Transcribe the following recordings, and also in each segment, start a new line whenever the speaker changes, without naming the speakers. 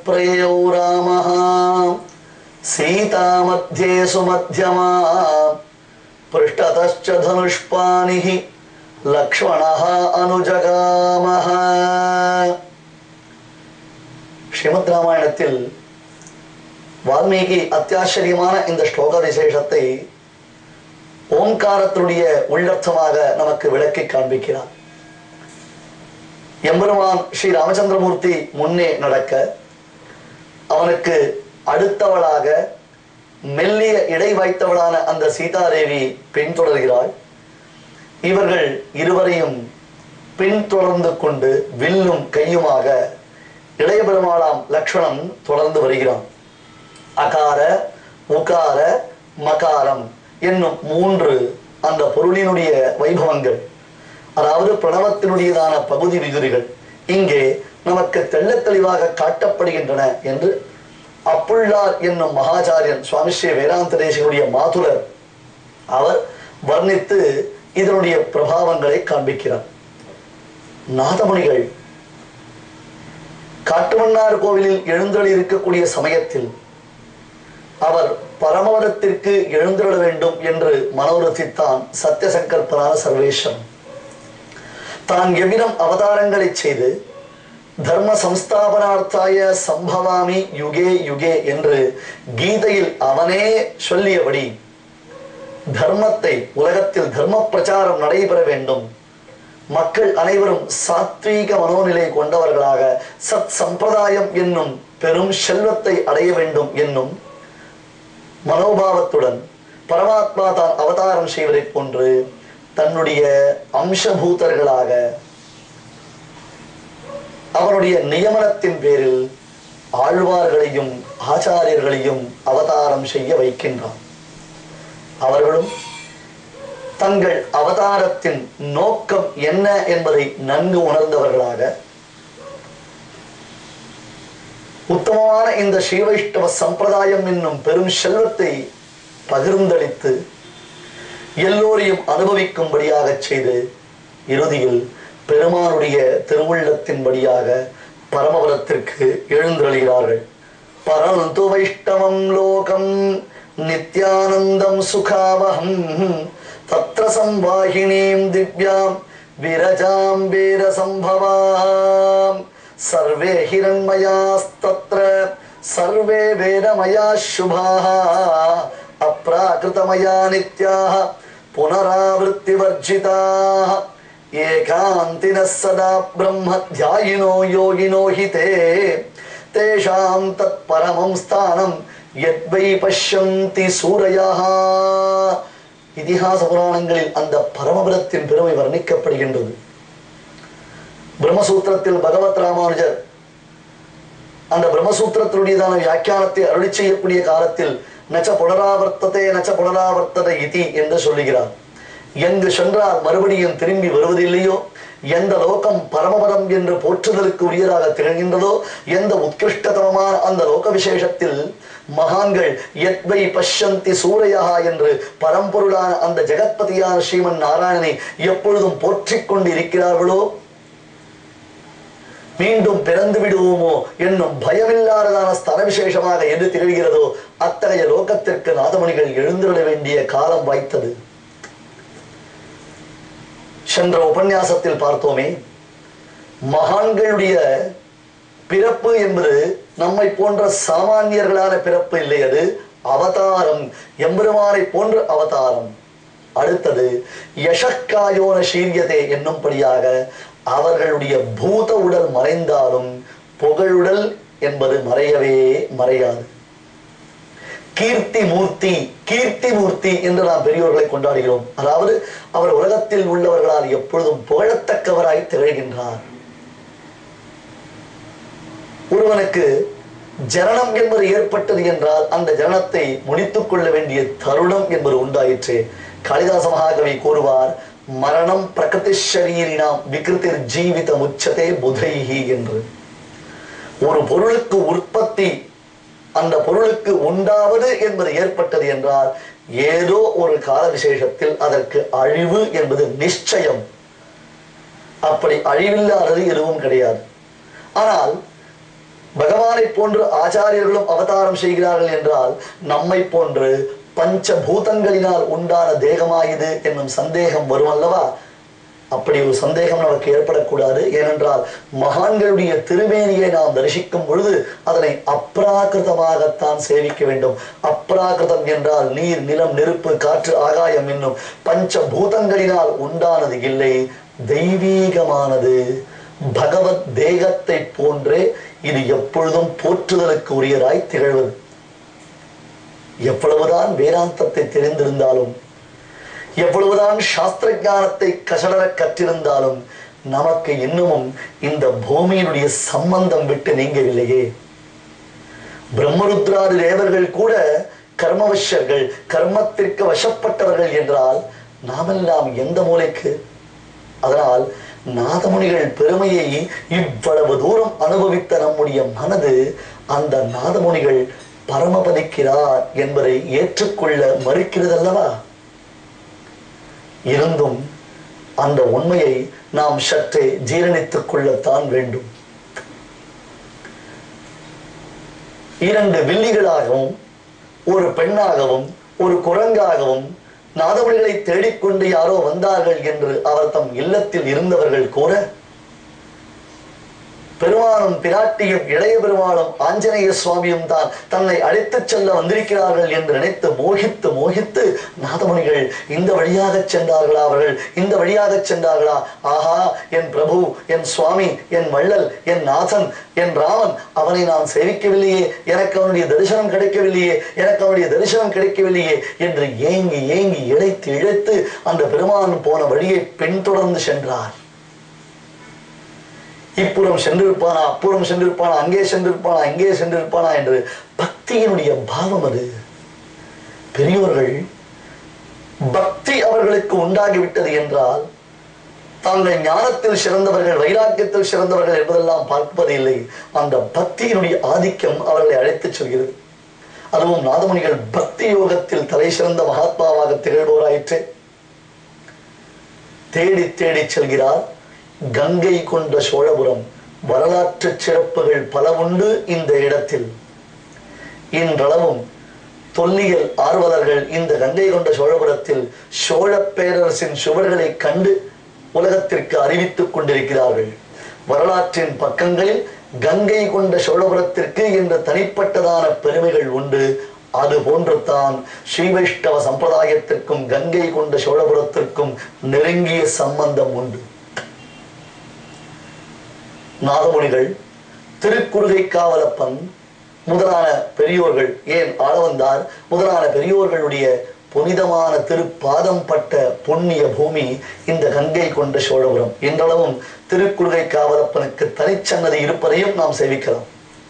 प्रययौ रामः सीता मध्ये सुमध्यमा पृष्ठतश्च धनुष्पाणिः लक्ष्मणः अनुजगामः ஸ்ரீமத் ராமாயணத்தில் வால்மீகி அத்தியாச்சரியமான இந்த ஸ்லோக விசேஷத்தை ஓங்காரத்தினுடைய உள்ளர்த்தமாக நமக்கு விளக்கி காண்பிக்கிறார் எம்பெருமான் ஸ்ரீ ராமச்சந்திரமூர்த்தி முன்னே நடக்க அவனுக்கு அடுத்தவளாக மெல்லிய இடை வைத்தவளான அந்த சீதாதேவி பின்தொடர்கிறாள் இவர்கள் இருவரையும் பின்தொடர்ந்து கொண்டு வில்லும் கையுமாக இளைய பெருமாளாம் லக்ஷ்மணன் தொடர்ந்து வருகிறான் அகார உகார மகாரம் என்னும் மூன்று அந்த பொருளினுடைய வைபவங்கள் அதாவது பிரணவத்தினுடையதான பகுதி விகுதிகள் இங்கே நமக்கு தெள்ளத் தெளிவாக காட்டப்படுகின்றன என்று அப்புள்ளார் என்னும் மகாச்சாரியன் சுவாமி ஸ்ரீ வேதாந்த தேசிகனுடைய மாதுலர் அவர் வர்ணித்து இதனுடைய பிரபாவங்களை காண்பிக்கிறார் நாதமுனிகள் காட்டுமன்னார் கோவிலில் எழுந்தருளி இருக்கக்கூடிய சமயத்தில் அவர் பரமவதத்திற்கு எழுந்திருட வேண்டும் என்று மனோரசித்தான் சத்தியசங்கல்பனான சர்வேஸ்வரன் தான் எவ்விதம் அவதாரங்களை செய்து தர்ம சம்ஸ்தாபனார்த்தாய சம்பவாமி யுகே யுகே என்று கீதையில் அவனே சொல்லியபடி தர்மத்தை உலகத்தில் தர்ம பிரச்சாரம் நடைபெற வேண்டும் மக்கள் அனைவரும் சாத்வீக மனோநிலை கொண்டவர்களாக சத் சம்பிரதாயம் என்னும் பெரும் செல்வத்தை அடைய வேண்டும் என்னும் மனோபாவத்துடன் பரமாத்மா தான் அவதாரம் செய்வதைப் போன்று தன்னுடைய அம்சபூதர்களாக அவனுடைய நியமனத்தின் பேரில் ஆழ்வார்களையும் ஆச்சாரியர்களையும் அவதாரம் செய்ய வைக்கின்றான் அவர்களும் தங்கள் அவதாரத்தின் நோக்கம் என்ன என்பதை நன்கு உணர்ந்தவர்களாக உத்தமமான இந்த ஸ்ரீவைஷ்ணவ சம்பிரதாயம் என்னும் பெரும் செல்வத்தை பகிர்ந்தளித்து எல்லோரையும் அனுபவிக்கும்படியாக செய்து இறுதியில் பெருமானுடைய திருவுள்ளத்தின்படியாக பரமபதத்திற்கு எழுந்தருளுகிறார்கள் பரந்து வைஷ்ணவம் லோகம் நித்யானந்தம் சுகாவகம் தத்ர சம்வாகினீம் திவ்யாம் விரஜாம் வீர சம்பவாம் சர்வே ஹிரண்மயாஸ்தத்ர சர்வே வேதமயா சுபாः அப்ராகிருதமயா நித்யாः புனராவृत्तिवर्जिताः ஏகாந்தினः சதா பிரம்ம தியாயினோ யோகினோ ஹி தே தேஷாம் தத் பரமம் ஸ்தானம் யத்வை பஷ்யந்தி சூரயः இதிகாச புராணங்களில் அந்த பரமபுரத்தின் பெருமை வர்ணிக்கப்படுகின்றது பிரம்மசூத்திரத்தில் பகவத் ராமானுஜர் அந்த பிரம்மசூத்திரத்தினுடையதான வியாக்கியானத்தை அருளி செய்யக்கூடிய காலத்தில் நச்ச புனராவர்த்ததே நச்ச புனராவர்த்தத இதி என்று சொல்லுகிறார் எங்கு சென்றால் மறுபடியும் திரும்பி வருவதில்லையோ எந்த லோகம் பரமபதம் என்று போற்றுதலுக்கு உரியதாக திகழ்கின்றதோ எந்த உத்கிருஷ்டதமமான அந்த லோக விசேஷத்தில் மகான்கள் எத்வை பஷ்யந்தி சூரையா என்று பரம்பொருளான அந்த ஜெகத்பதியான ஸ்ரீமன் நாராயணனை எப்பொழுதும் போற்றிக் கொண்டு இருக்கிறார்களோ மீண்டும் பிறந்து விடுவோமோ என்னும் பயமில்லாததான ஸ்தல விசேஷமாக எது திகழ்கிறதோ அத்தகைய லோகத்திற்கு நாதமணிகள் எழுந்திருட வேண்டிய காலம் வாய்த்தது சென்ற உபன்யாசத்தில் பார்த்தோமே மகான்களுடைய பிறப்பு என்பது நம்மை போன்ற சாமானியர்களான பிறப்பு இல்லை அது அவதாரம் எம்பெருமானை போன்ற அவதாரம் அடுத்தது யசக்காயோன சீரியதே என்னும்படியாக அவர்களுடைய பூத உடல் மறைந்தாலும் புகழுடல் என்பது மறையவே மறையாது கீர்த்தி மூர்த்தி கீர்த்தி மூர்த்தி என்று நாம் பெரியோர்களை கொண்டாடுகிறோம் அதாவது அவர் உலகத்தில் உள்ளவர்களால் எப்பொழுதும் புகழத்தக்கவராய் திகழ்கின்றார் ஒருவனுக்கு ஜனனம் என்பது ஏற்பட்டது என்றால் அந்த ஜனனத்தை முடித்துக் கொள்ள வேண்டிய தருணம் என்பது உண்டாயிற்று காளிதாச மகாகவி கூறுவார் மரணம் பிரகதி ஷரீரினாம் விகிருதிர் ஜீவித முச்சதே புதைஹி என்று ஒரு பொருளுக்கு உற்பத்தி அந்த பொருளுக்கு உண்டாவது என்பது ஏற்பட்டது என்றால் ஏதோ ஒரு கால விசேஷத்தில் அதற்கு அழிவு என்பது நிச்சயம் அப்படி அழிவில்லாதது எதுவும் கிடையாது ஆனால் பகவானை போன்று ஆச்சாரியர்களும் அவதாரம் செய்கிறார்கள் என்றால் நம்மை போன்று பஞ்ச பூதங்களினால் உண்டான தேகமாயுது என்னும் சந்தேகம் வரும் அல்லவா அப்படி ஒரு சந்தேகம் நமக்கு ஏற்படக்கூடாது ஏனென்றால் மகான்களுடைய திருமேனியை நாம் தரிசிக்கும் பொழுது அதனை அப்ராகிருதமாகத்தான் சேவிக்க வேண்டும் அப்ராகிருதம் என்றால் நீர் நிலம் நெருப்பு காற்று ஆகாயம் என்னும் பஞ்ச பூதங்களினால் உண்டானது இல்லை தெய்வீகமானது பகவத் தேகத்தை போன்றே இது எப்பொழுதும் போற்றுதலுக்கு உரியராய் திகழ்வது எவ்வளவுதான் வேதாந்தத்தை தெரிந்திருந்தாலும் எவ்வளவுதான் சாஸ்திர ஞானத்தை கசடர கற்றிருந்தாலும் நமக்கு இன்னமும் இந்த பூமியினுடைய சம்பந்தம் விட்டு நீங்கவில்லையே பிரம்மருத்ராதி தேவர்கள் கூட கர்மவசர்கள் கர்மத்திற்கு வசப்பட்டவர்கள் என்றால் நாமெல்லாம் எந்த மூலைக்கு அதனால் நாதமுனிகள் பெருமையை இவ்வளவு தூரம் அனுபவித்த நம்முடைய மனது அந்த நாதமுனிகள் பரமபதிக்கிறார் என்பதை ஏற்றுக்கொள்ள மறுக்கிறது அல்லவா இருந்தும் அந்த உண்மையை நாம் சற்றே ஜீரணித்துக் கொள்ளத்தான் வேண்டும் இரண்டு வில்லிகளாகவும் ஒரு பெண்ணாகவும் ஒரு குரங்காகவும் நாதமொழிகளை தேடிக்கொண்டு யாரோ வந்தார்கள் என்று அவர் தம் இல்லத்தில் இருந்தவர்கள் கூற பெருமானும் பிராட்டியும் இளைய பெருமாளும் ஆஞ்சநேய சுவாமியும் தான் தன்னை அழைத்துச் செல்ல வந்திருக்கிறார்கள் என்று நினைத்து மோகித்து மோகித்து நாதமுனிகள் இந்த வழியாக சென்றார்களா அவர்கள் இந்த வழியாக சென்றார்களா ஆஹா என் பிரபு என் சுவாமி என் வள்ளல் என் நாதன் என் ராமன் அவனை நான் சேவிக்கவில்லையே எனக்கு அவனுடைய தரிசனம் கிடைக்கவில்லையே எனக்கு அவனுடைய தரிசனம் கிடைக்கவில்லையே என்று ஏங்கி ஏங்கி இழைத்து இழைத்து அந்த பெருமான் போன வழியை பின்தொடர்ந்து சென்றார் இப்புறம் சென்றிருப்பானா அப்புறம் சென்றிருப்பானா அங்கே சென்றிருப்பானா இங்கே சென்றிருப்பானா என்று பக்தியினுடைய பாவம் அது பெரியோர்கள் பக்தி அவர்களுக்கு உண்டாகிவிட்டது என்றால் தாங்கள் ஞானத்தில் சிறந்தவர்கள் வைராக்கியத்தில் சிறந்தவர்கள் என்பதெல்லாம் பார்ப்பது இல்லை அந்த பக்தியினுடைய ஆதிக்கம் அவர்களை அழைத்துச் செல்கிறது அதுவும் நாதமுனிகள் பக்தி யோகத்தில் தலை சிறந்த மகாத்மாவாக திகழ்வோராயிற்று தேடி தேடி செல்கிறார் கங்கை கொண்ட சோழபுரம் வரலாற்று சிறப்புகள் பல உண்டு இந்த இடத்தில் இன்றளவும் தொல்லியல் ஆர்வலர்கள் இந்த கங்கை கொண்ட சோழபுரத்தில் சோழ பேரரசின் சுவர்களை கண்டு உலகத்திற்கு அறிவித்துக் கொண்டிருக்கிறார்கள் வரலாற்றின் பக்கங்களில் கங்கை கொண்ட சோழபுரத்திற்கு என்ற தனிப்பட்டதான பெருமைகள் உண்டு அது போன்றுதான் ஸ்ரீ வைஷ்ணவ சம்பிரதாயத்திற்கும் கங்கை கொண்ட சோழபுரத்திற்கும் நெருங்கிய சம்பந்தம் உண்டு நாதமுனிகள் திருக்குறுகை காவலப்பன் முதலான பெரியோர்கள் ஏன் ஆளவந்தார் முதலான பெரியோர்களுடைய புனிதமான திருப்பாதம் பட்ட புண்ணிய பூமி இந்த கங்கை கொண்ட சோழபுரம் இன்றளவும் திருக்குறுகை காவலப்பனுக்கு தனிச்சன்னதி இருப்பதையும் நாம் சேவிக்கலாம்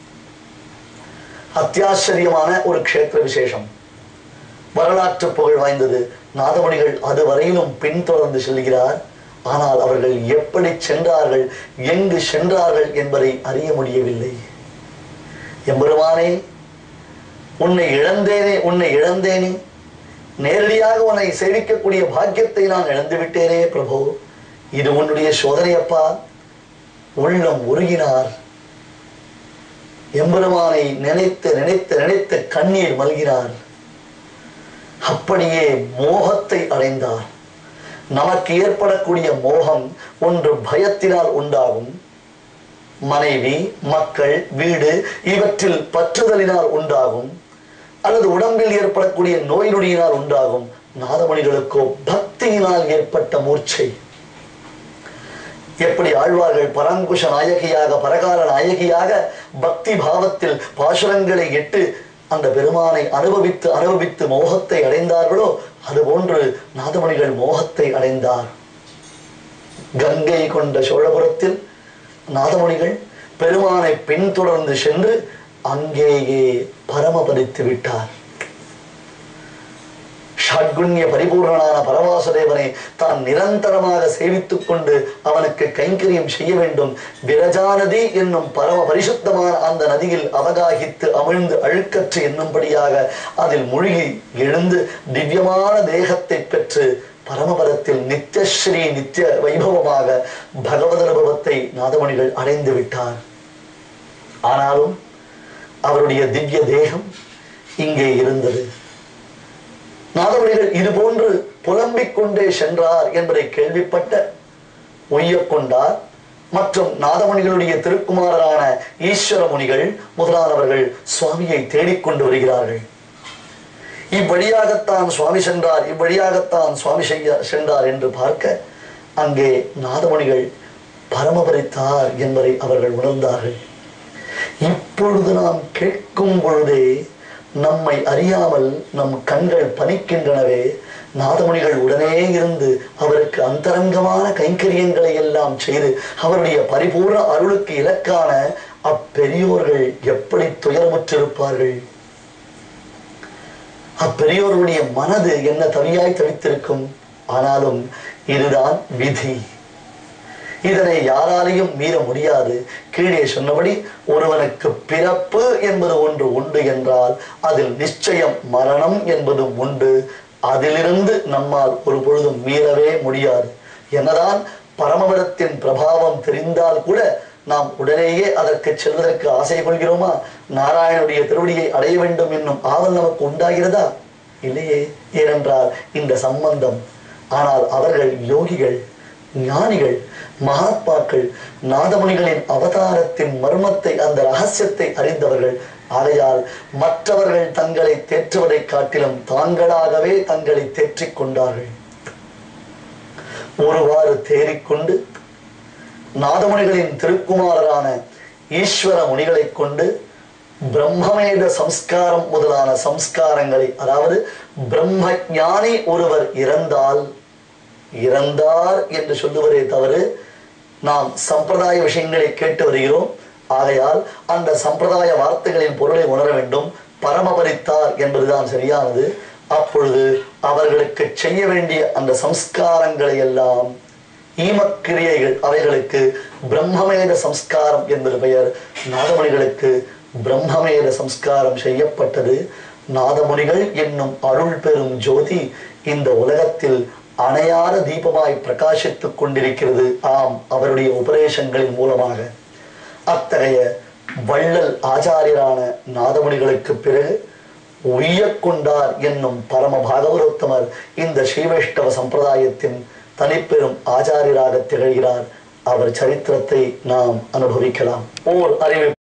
அத்தியாச்சரியமான ஒரு க்ஷேத்திர விசேஷம் வரலாற்று புகழ் வாய்ந்தது நாதமணிகள் அதுவரையிலும் பின்தொடர்ந்து செல்கிறார் ஆனால் அவர்கள் எப்படி சென்றார்கள் எங்கு சென்றார்கள் என்பதை அறிய முடியவில்லை எம்பெருமானே உன்னை இழந்தேனே உன்னை இழந்தேனே நேரடியாக உன்னை சேவிக்கக்கூடிய பாக்கியத்தை நான் இழந்து விட்டேனே பிரபு இது உன்னுடைய சோதனையப்பா உள்ளம் உருகினார் எம்பெருமானை நினைத்து நினைத்து நினைத்து கண்ணீர் மல்கினார் அப்படியே மோகத்தை அடைந்தார் நமக்கு ஏற்படக்கூடிய மோகம் ஒன்று பயத்தினால் உண்டாகும் மனைவி மக்கள் வீடு இவற்றில் பற்றுதலினால் உண்டாகும் அல்லது உடம்பில் ஏற்படக்கூடிய நோய் நொடியினால் உண்டாகும் நாதமணிகளுக்கோ பக்தியினால் ஏற்பட்ட மூர்ச்சை எப்படி ஆழ்வார்கள் பராங்குஷ நாயகியாக பரகால நாயகியாக பக்தி பாவத்தில் பாசுரங்களை எட்டு அந்த பெருமானை அனுபவித்து அனுபவித்து மோகத்தை அடைந்தார்களோ அதுபோன்று நாதமணிகள் மோகத்தை அடைந்தார் கங்கை கொண்ட சோழபுரத்தில் நாதமணிகள் பெருமானை பின்தொடர்ந்து சென்று அங்கேயே பரமபதித்து விட்டார் ஷட்குண்ய பரிபூர்ணனான பரமாசதேவனை தான் நிரந்தரமாக சேவித்துக் கொண்டு அவனுக்கு கைங்கரியம் செய்ய வேண்டும் விரஜாநதி என்னும் பரம பரிசுத்தமான அந்த நதியில் அவகாகித்து அமிழ்ந்து அழுக்கற்று என்னும்படியாக அதில் மூழ்கி எழுந்து திவ்யமான தேகத்தை பெற்று பரமபதத்தில் நித்யஸ்ரீ நித்திய வைபவமாக பகவத் அனுபவத்தை நாதமணிகள் அடைந்து விட்டார் ஆனாலும் அவருடைய திவ்ய தேகம் இங்கே இருந்தது நாதமணிகள் இது போன்று புலம்பிக் கொண்டே சென்றார் என்பதை கேள்விப்பட்ட ஒய்யக் கொண்டார் மற்றும் நாதமணிகளுடைய திருக்குமாரரான ஈஸ்வர முனிகள் முதலானவர்கள் சுவாமியை தேடிக்கொண்டு வருகிறார்கள் இவ்வழியாகத்தான் சுவாமி சென்றார் இவ்வழியாகத்தான் சுவாமி செய்ய சென்றார் என்று பார்க்க அங்கே நாதமணிகள் பரமபரித்தார் என்பதை அவர்கள் உணர்ந்தார்கள் இப்பொழுது நாம் கேட்கும் பொழுதே நம்மை அறியாமல் நம் கண்கள் பனிக்கின்றனவே நாதமணிகள் உடனே இருந்து அவருக்கு அந்தரங்கமான கைங்கரியங்களை எல்லாம் செய்து அவருடைய பரிபூர்ண அருளுக்கு இலக்கான அப்பெரியோர்கள் எப்படி துயரமுற்றிருப்பார்கள் அப்பெரியோருடைய மனது என்ன தவியாய் தவித்திருக்கும் ஆனாலும் இதுதான் விதி இதனை யாராலையும் மீற முடியாது கீழே சொன்னபடி ஒருவனுக்கு பிறப்பு என்பது ஒன்று உண்டு என்றால் அதில் நிச்சயம் மரணம் என்பதும் உண்டு அதிலிருந்து நம்மால் ஒரு பொழுதும் மீறவே முடியாது என்னதான் பரமபதத்தின் பிரபாவம் தெரிந்தால் கூட நாம் உடனேயே அதற்கு செல்வதற்கு ஆசை கொள்கிறோமா நாராயணனுடைய திருவடியை அடைய வேண்டும் என்னும் ஆவல் நமக்கு உண்டாகிறதா இல்லையே ஏனென்றால் இந்த சம்பந்தம் ஆனால் அவர்கள் யோகிகள் ஞானிகள் மகாத்மாக்கள் நாதமுனிகளின் அவதாரத்தின் மர்மத்தை அந்த ரகசியத்தை அறிந்தவர்கள் ஆகையால் மற்றவர்கள் தங்களை தேற்றுவதைக் காட்டிலும் தாங்களாகவே தங்களை தேற்றிக் கொண்டார்கள் ஒருவாறு தேறிக்கொண்டு நாதமுனிகளின் திருக்குமாரரான ஈஸ்வர முனிகளைக் கொண்டு பிரம்மமேத சம்ஸ்காரம் முதலான சம்ஸ்காரங்களை அதாவது பிரம்ம ஞானி ஒருவர் இறந்தால் இறந்தார் என்று சொல்லுவதே தவறு நாம் சம்பிரதாய விஷயங்களை கேட்டு வருகிறோம் ஆகையால் அந்த சம்பிரதாய வார்த்தைகளின் பொருளை உணர வேண்டும் பரமபரித்தார் என்பதுதான் சரியானது அப்பொழுது அவர்களுக்கு செய்ய வேண்டிய அந்த சம்ஸ்காரங்களை எல்லாம் ஈமக்கிரியைகள் அவைகளுக்கு பிரம்மமேத சம்ஸ்காரம் என்பது பெயர் நாதமணிகளுக்கு பிரம்மமேத சம்ஸ்காரம் செய்யப்பட்டது நாதமுனிகள் என்னும் அருள் பெறும் ஜோதி இந்த உலகத்தில் அணையாத தீபமாய் பிரகாசித்துக் கொண்டிருக்கிறது ஆம் அவருடைய உபதேசங்களின் மூலமாக அத்தகைய வள்ளல் ஆச்சாரியரான நாதமுனிகளுக்கு பிறகு உய்யக் கொண்டார் என்னும் பரம பாகவரோத்தமர் இந்த ஸ்ரீவைஷ்ணவ சம்பிரதாயத்தின் தனிப்பெரும் ஆச்சாரியராக திகழ்கிறார் அவர் சரித்திரத்தை நாம் அனுபவிக்கலாம் ஓர் அறிவு